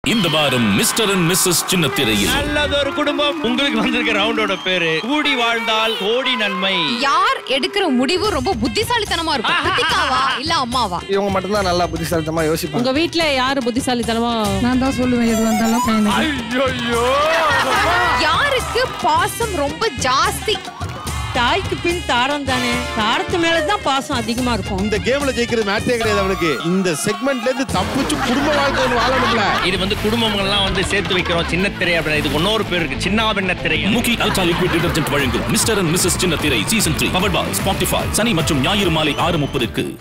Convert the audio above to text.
இந்த வாரம் mister and Mrs சின்னத்திரையில் நல்லதொரு குடும்பம் உங்களுக்கு வந்திருக்க ரவுண்டோட பேரு கூடி வாழ்ந்தால் கோடி நன்மை யார் எடுக்கிற முடிவு ரொம்ப புத்திசாலித்தனமா இருக்கும் கிருத்திகாவா இல்ல அம்மாவா இவங்க மட்டும்தான் நல்லா புத்திசாலித்தமா யோசிப்பாங்க உங்க வீட்ல யாரு புத்திசாலித்தனமா நான் தான் சொல்லுவேன் எது வந்தாலும் பையனுக்கு யாருக்கு பாசம் ரொம்ப ஜாஸ்தி தாய்க்கு பின் தாரம் தானே தாரத்து மேலதான் பாசம் அதிகமா இருக்கும் இந்த கேம்ல ஜெயிக்கிறது மேட்டே கிடையாது அவனுக்கு இந்த செக்மெண்ட்ல இருந்து தப்பிச்சு குடும்ப வாழ்க்கை ஒண்ணு வாழணும்ல இது வந்து குடும்பங்கள்லாம் வந்து சேர்த்து வைக்கிறோம் சின்ன திரை அப்படின்னு இதுக்கு இன்னொரு பேர் இருக்கு சின்ன பின்ன திரை முக்கி அல்ட்ரா லிக்விட் டிடர்ஜென்ட் வழங்கும் மிஸ்டர் அண்ட் மிஸ்ஸஸ் சின்னத்திரை season three power boy Spotify சனி மற்றும் ஞாயிறு மாலை ஆறு முப்பதுக்கு